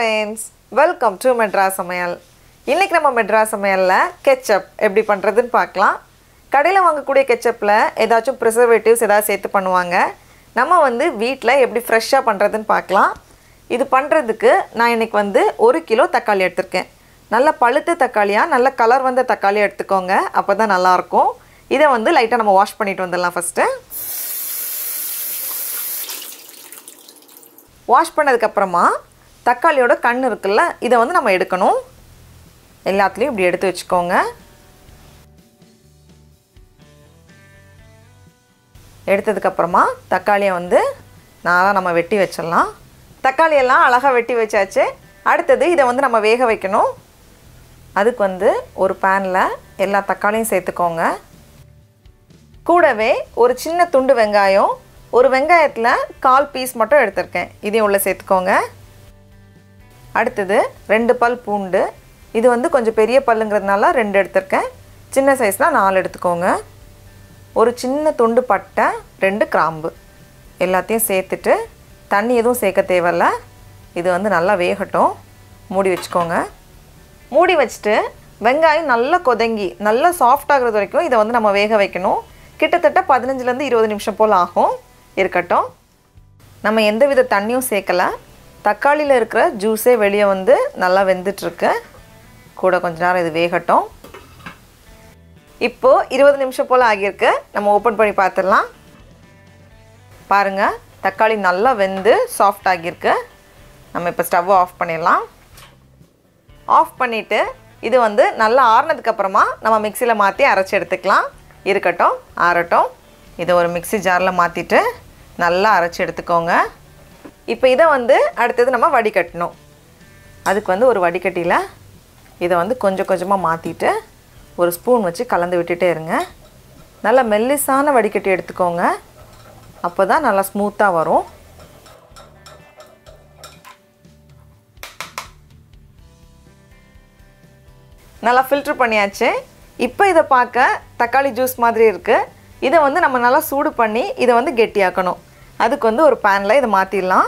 Friends welcome to Madras சமையல் இன்றைக்கி நம்ம மெட்ராஸ் சமையலில் கெச்சப் எப்படி பண்ணுறதுன்னு பார்க்கலாம் கடையில் வாங்கக்கூடிய கெச்சப்பில் ஏதாச்சும் ப்ரிசர்வேட்டிவ்ஸ் ஏதாவது சேர்த்து பண்ணுவாங்க நம்ம வந்து வீட்டில் எப்படி ஃப்ரெஷ்ஷாக பண்ணுறதுன்னு பார்க்கலாம் இது பண்ணுறதுக்கு நான் இன்றைக்கி வந்து ஒரு கிலோ தக்காளி எடுத்திருக்கேன் நல்ல பழுத்த தக்காளியாக நல்ல கலர் வந்த தக்காளி எடுத்துக்கோங்க அப்போ தான் நல்லாயிருக்கும் இதை வந்து லைட்டாக நம்ம வாஷ் பண்ணிட்டு வந்துடலாம் ஃபஸ்ட்டு வாஷ் பண்ணதுக்கப்புறமா தக்காளியோட கண் இருக்குல்ல இதை வந்து நம்ம எடுக்கணும் எல்லாத்துலேயும் இப்படி எடுத்து வச்சுக்கோங்க எடுத்ததுக்கப்புறமா தக்காளியை வந்து நாளாக நம்ம வெட்டி வச்சிடலாம் தக்காளியெல்லாம் அழகாக வெட்டி வச்சாச்சு அடுத்தது இதை வந்து நம்ம வேக வைக்கணும் அதுக்கு வந்து ஒரு பேனில் எல்லா தக்காளியும் சேர்த்துக்கோங்க கூடவே ஒரு சின்ன துண்டு வெங்காயம் ஒரு வெங்காயத்தில் கால் பீஸ் மட்டும் எடுத்திருக்கேன் இதையும் உள்ளே சேர்த்துக்கோங்க அடுத்தது ரெண்டு பல் பூண்டு இது வந்து கொஞ்சம் பெரிய பல்லுங்கிறதுனால ரெண்டு எடுத்திருக்கேன் சின்ன சைஸ்னால் நாலு எடுத்துக்கோங்க ஒரு சின்ன துண்டு பட்டை ரெண்டு கிராம்பு எல்லாத்தையும் சேர்த்துட்டு தண்ணி எதுவும் சேர்க்க தேவையில்ல இது வந்து நல்லா வேகட்டும் மூடி வச்சுக்கோங்க மூடி வச்சுட்டு வெங்காயம் நல்லா கொதங்கி நல்லா சாஃப்ட் ஆகுறது வரைக்கும் இதை வந்து நம்ம வேக வைக்கணும் கிட்டத்தட்ட பதினஞ்சுலேருந்து இருபது நிமிஷம் போல் ஆகும் இருக்கட்டும் நம்ம எந்த வித தண்ணியும் சேர்க்கலை தக்காளியில் இருக்கிற ஜூஸே வெளியே வந்து நல்லா வெந்துட்டுருக்கு கூட கொஞ்ச நேரம் இது வேகட்டும் இப்போது இருபது நிமிஷம் போல் ஆகியிருக்கு நம்ம ஓப்பன் பண்ணி பார்த்துடலாம் பாருங்கள் தக்காளி நல்லா வெந்து சாஃப்ட் ஆகியிருக்கு நம்ம இப்போ ஸ்டவ்வை ஆஃப் பண்ணிடலாம் ஆஃப் பண்ணிவிட்டு இது வந்து நல்லா ஆறுனதுக்கப்புறமா நம்ம மிக்சியில் மாற்றி அரைச்சி எடுத்துக்கலாம் இருக்கட்டும் ஆறட்டும் இதை ஒரு மிக்சி ஜாரில் மாற்றிட்டு நல்லா அரைச்சி எடுத்துக்கோங்க இப்போ இதை வந்து அடுத்தது நம்ம வடிகட்டணும் அதுக்கு வந்து ஒரு வடிகட்டியில் இதை வந்து கொஞ்சம் கொஞ்சமாக மாற்றிட்டு ஒரு ஸ்பூன் வச்சு கலந்து விட்டுட்டே இருங்க நல்லா மெல்லிசான வடிகட்டி எடுத்துக்கோங்க அப்போ தான் நல்லா ஸ்மூத்தாக வரும் நல்லா ஃபில்ட்ரு பண்ணியாச்சு இப்போ இதை பார்க்க தக்காளி ஜூஸ் மாதிரி இருக்குது இதை வந்து நம்ம நல்லா சூடு பண்ணி இதை வந்து கெட்டியாக்கணும் அதுக்கு வந்து ஒரு பேனில் இதை மாற்றிடலாம்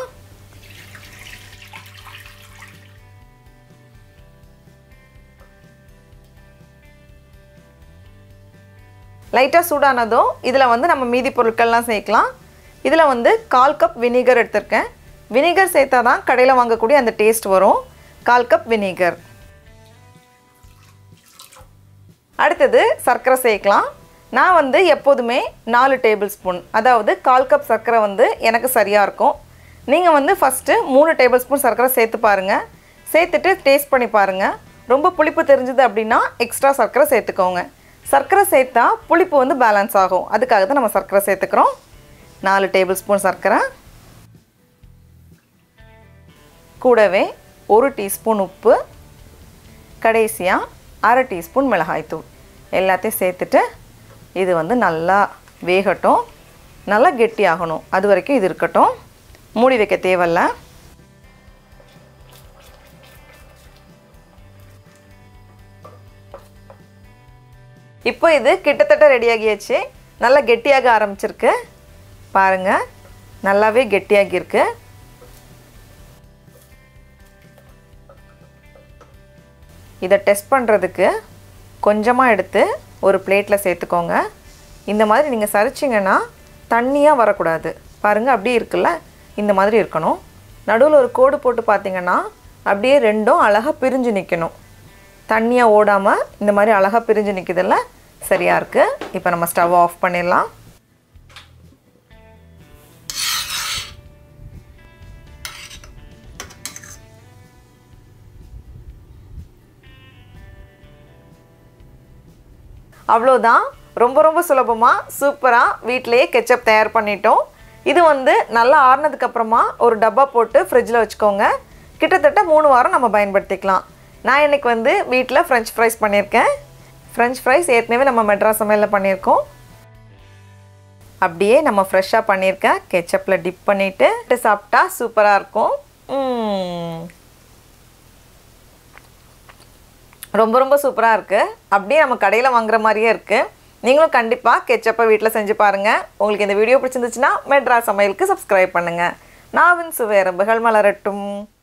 லைட்டாக சூடானதும் இதில் வந்து நம்ம மீதி பொருட்கள்லாம் சேர்க்கலாம் இதில் வந்து கால் கப் வினிகர் எடுத்திருக்கேன் வினிகர் சேர்த்தா தான் கடையில் வாங்கக்கூடிய அந்த டேஸ்ட் வரும் கால் கப் வினிகர் அடுத்தது சர்க்கரை சேர்க்கலாம் நான் வந்து எப்போதுமே நாலு டேபிள் ஸ்பூன் அதாவது கால் கப் சர்க்கரை வந்து எனக்கு சரியாக இருக்கும் நீங்கள் வந்து ஃபஸ்ட்டு மூணு டேபிள் ஸ்பூன் சர்க்கரை சேர்த்து பாருங்கள் சேர்த்துட்டு டேஸ்ட் பண்ணி பாருங்கள் ரொம்ப புளிப்பு தெரிஞ்சுது அப்படின்னா எக்ஸ்ட்ரா சர்க்கரை சேர்த்துக்கோங்க சர்க்கரை சேர்த்தா புளிப்பு வந்து பேலன்ஸ் ஆகும் அதுக்காக தான் நம்ம சர்க்கரை சேர்த்துக்கிறோம் நாலு டேபிள் ஸ்பூன் சர்க்கரை கூடவே ஒரு டீஸ்பூன் உப்பு கடைசியாக அரை டீஸ்பூன் மிளகாய்த்தூள் எல்லாத்தையும் சேர்த்துட்டு இது வந்து நல்லா வேகட்டும் நல்லா கெட்டி ஆகணும் அது வரைக்கும் இது இருக்கட்டும் மூடி வைக்க தேவையில்ல இப்போ இது கிட்டத்தட்ட ரெடியாகியாச்சு நல்லா கெட்டியாக ஆரம்பிச்சிருக்கு பாருங்கள் நல்லாவே கெட்டியாகியிருக்கு இதை டெஸ்ட் பண்ணுறதுக்கு கொஞ்சமாக எடுத்து ஒரு பிளேட்டில் சேர்த்துக்கோங்க இந்த மாதிரி நீங்கள் சரிச்சிங்கன்னா தண்ணியாக வரக்கூடாது பாருங்கள் அப்படியே இருக்குல்ல இந்த மாதிரி இருக்கணும் நடுவில் ஒரு கோடு போட்டு பார்த்தீங்கன்னா அப்படியே ரெண்டும் அழகாக பிரிஞ்சு நிற்கணும் தண்ணியாக ஓடாமல் இந்த மாதிரி அழகாக பிரிஞ்சு நிற்கிதில்ல சரியாக இருக்குது இப்போ நம்ம ஸ்டவ் ஆஃப் பண்ணிடலாம் அவ்வளோதான் ரொம்ப ரொம்ப சுலபமாக சூப்பராக வீட்டிலையே கெச்சப் தயார் பண்ணிட்டோம் இது வந்து நல்லா ஆறுனதுக்கப்புறமா ஒரு டப்பா போட்டு ஃப்ரிட்ஜில் வச்சுக்கோங்க கிட்டத்தட்ட மூணு வாரம் நம்ம பயன்படுத்திக்கலாம் நான் இன்றைக்கி வந்து வீட்டில் ஃப்ரெஞ்ச் ஃப்ரைஸ் பண்ணியிருக்கேன் ஃப்ரெஞ்ச் ஃப்ரைஸ் ஏற்கனவே நம்ம மெட்ராஸ் சமையலில் பண்ணியிருக்கோம் அப்படியே நம்ம ஃப்ரெஷ்ஷாக பண்ணியிருக்கேன் கெச்சப்பில் டிப் பண்ணிவிட்டு சாப்பிட்டா சூப்பராக இருக்கும் ம். ரொம்ப ரொம்ப சூப்பராக இருக்குது அப்படியே நம்ம கடையில் வாங்குற மாதிரியே இருக்குது நீங்களும் கண்டிப்பாக கெச்சப்பை வீட்டில் செஞ்சு பாருங்கள் உங்களுக்கு இந்த வீடியோ பிடிச்சிருந்துச்சுன்னா மெட்ராஸ் சமையலுக்கு சப்ஸ்கிரைப் பண்ணுங்கள் நாவின் சுவையரம்புகள் மலரட்டும்